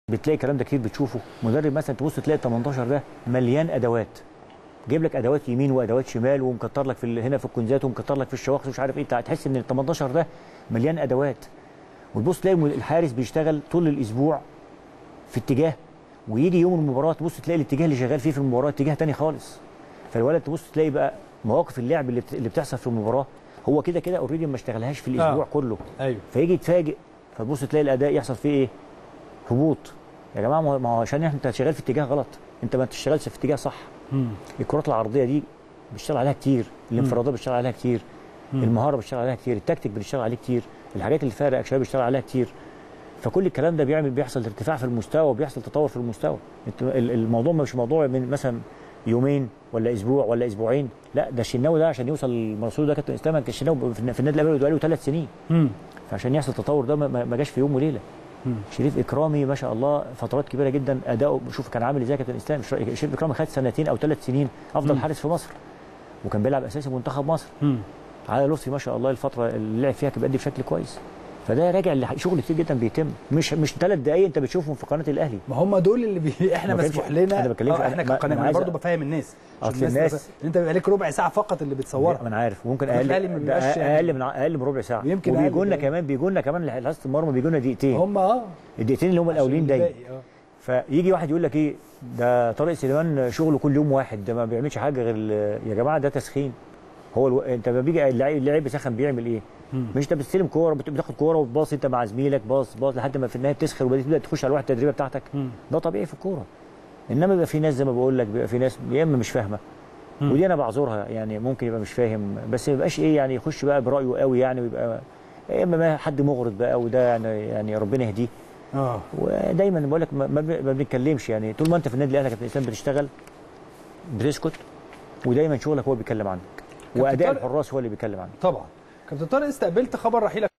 بتلاقي الكلام ده كتير بتشوفه مدرب مثلا تبص تلاقي ال 18 ده مليان ادوات جايب لك ادوات يمين وادوات شمال ومكتر لك في ال- هنا في الكنزات ومكتر لك في الشواخص ومش عارف ايه تحس ان ال 18 ده مليان ادوات وتبص تلاقي الحارس بيشتغل طول الاسبوع في اتجاه ويجي يوم المباراه تبص تلاقي الاتجاه اللي شغال فيه في المباراه اتجاه تاني خالص فالولد تبص تلاقي بقى مواقف اللعب اللي بت- اللي بتحصل في المباراه هو كده كده اوريدي ما اشتغلهاش في الاسبوع آه. كله ايوه فيجي يتفاجئ فتبص تلاقي الاداء يحصل فيه ايه؟ هبوط يا جماعه ما هو- ما هو عشان انت شغال في اتجاه غلط انت ما تشتغلش في اتجاه صح مم. الكرات العرضيه دي بيشتغل عليها كتير الانفرادات بيشتغل عليها كتير المهاره بيشتغل عليها كتير التكتيك بيشتغل عليه كتير الحاجات اللي فيها رياكشن بيشتغل عليها كتير فكل الكلام ده بيعمل بيحصل ارتفاع في المستوى وبيحصل تطور في المستوى انت ال- الموضوع مش موضوع من مثلا يومين ولا اسبوع ولا اسبوعين لا ده الشناوي ده عشان يوصل للمرسول ده كابتن اسلام كان الشناوي في في النادي الاهلي بقاله ثلاث سنين مم. فعشان يحصل التطور ده ما- ما ما جاش في يوم وليله مم. شريف اكرامي ما شاء الله فترات كبيره جدا اداؤه شوف كان عامل ازاي كابتن اسلام شريف اكرامي خد سنتين او ثلاث سنين افضل مم. حارس في مصر وكان بيلعب اساسي منتخب مصر مم. علي لطفي ما شاء الله الفتره اللي لعب فيها كان بيأدي بشكل كويس فده راجع لشغل كتير جدا بيتم مش مش ثلاث دقائق انت بتشوفهم في قناه الاهلي ما هم دول اللي بي... احنا ما كانش- مسموح لنا أنا بكلمك- آه، احنا أنا- ما- كقناه أنا انا عايز برضه أ- بفهم الناس عشان أصل الناس الناس- تبقى- ان انت بيبقى لك ربع ساعه فقط اللي بتصورها ما انا عارف ممكن أنا اقل بيتهيألي ما ده بيبقاش يعني- اقل من اقل من ربع ساعه ويمكن أقل وبيجوا لنا كمان. كمان بيجوا لنا كمان حراسه المرمى بيجوا لنا دقيقتين هم اه الدقيقتين اللي هم الاولين عشان دايما الباقي، آه. فيجي واحد يقول لك ايه ده طارق سليمان شغله كل يوم واحد ده ما بيعملش حاجه غير ال- يا جماعه ده تسخين هو الو... انت لما بيجي اللعيب اللعيب بيسخن بيعمل ايه؟ مم. مش انت بتستلم كوره بت- بتاخد كوره وتباص انت مع زميلك باص باص لحد ما في النهايه بتسخن وبتبدا تخش على الواحد التدريبيه بتاعتك مم. ده طبيعي في الكوره انما بيبقى في ناس زي ما بقول لك بيبقى في ناس يا اما مش فاهمه مم. ودي انا بعذرها يعني ممكن يبقى مش فاهم بس ما يبقاش ايه يعني يخش بقى برايه قوي يعني ويبقى يا اما ما حد مغرض بقى وده يعني يعني ربنا يهديه اه ودايما بقول لك ما, ما ب- ما بنتكلمش يعني طول ما انت في النادي الاهلي يا كابتن اسلام بتشتغل بتسكت ودايما شغلك هو بيتكلم عنك واداء طارق- الحراس هو اللي بيتكلم عنك طبعا كابتن طارق استقبلت خبر رحيلك